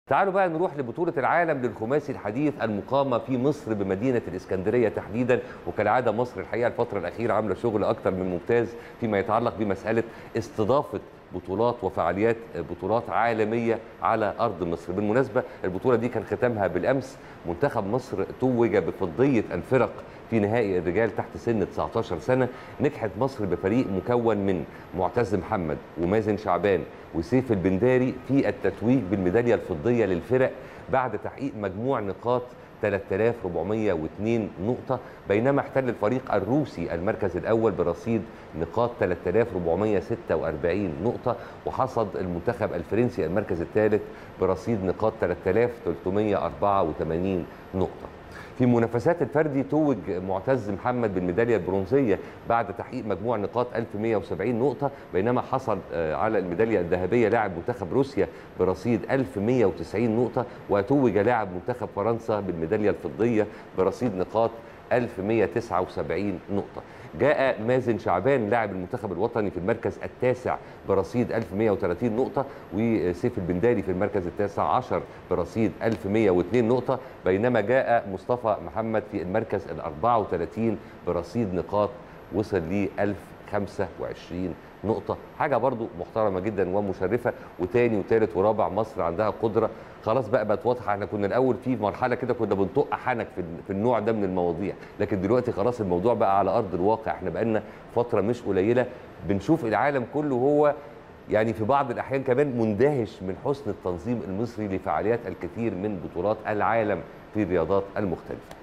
تعالوا بقى نروح لبطولة العالم للخماسي الحديث المقامة في مصر بمدينة الإسكندرية تحديدا وكالعادة مصر الحقيقة الفترة الأخيرة عاملة شغل أكتر من ممتاز فيما يتعلق بمسألة استضافة بطولات وفعاليات بطولات عالمية على أرض مصر بالمناسبة البطولة دي كان ختامها بالأمس منتخب مصر توج بفضية الفرق في نهائي الرجال تحت سن 19 سنة نجحت مصر بفريق مكون من معتز محمد ومازن شعبان وسيف البنداري في التتويج بالميدالية الفضية للفرق بعد تحقيق مجموع نقاط 3402 نقطة بينما احتل الفريق الروسي المركز الأول برصيد نقاط 3446 نقطة وحصد المنتخب الفرنسي المركز الثالث برصيد نقاط 3384 نقطة في منافسات الفردي توج معتز محمد بالميداليه البرونزيه بعد تحقيق مجموع نقاط 1170 نقطه بينما حصل على الميداليه الذهبيه لاعب منتخب روسيا برصيد 1190 نقطه وتوج لاعب منتخب فرنسا بالميداليه الفضيه برصيد نقاط 1179 نقطة جاء مازن شعبان لاعب المنتخب الوطني في المركز التاسع برصيد 1130 نقطة وسيف البنداري في المركز التاسع عشر برصيد 1102 نقطة بينما جاء مصطفى محمد في المركز ال 34 برصيد نقاط وصل ل 1025 نقطة حاجة برضو محترمة جدا ومشرفة وتاني وتالت ورابع مصر عندها قدرة خلاص بقى بقت واضحة احنا كنا الأول في مرحلة كده كنا بنطق حنك في, في النوع ده من المواضيع لكن دلوقتي خلاص الموضوع بقى على أرض الواقع احنا بقالنا فترة مش قليلة بنشوف العالم كله هو يعني في بعض الأحيان كمان مندهش من حسن التنظيم المصري لفعاليات الكثير من بطولات العالم في الرياضات المختلفة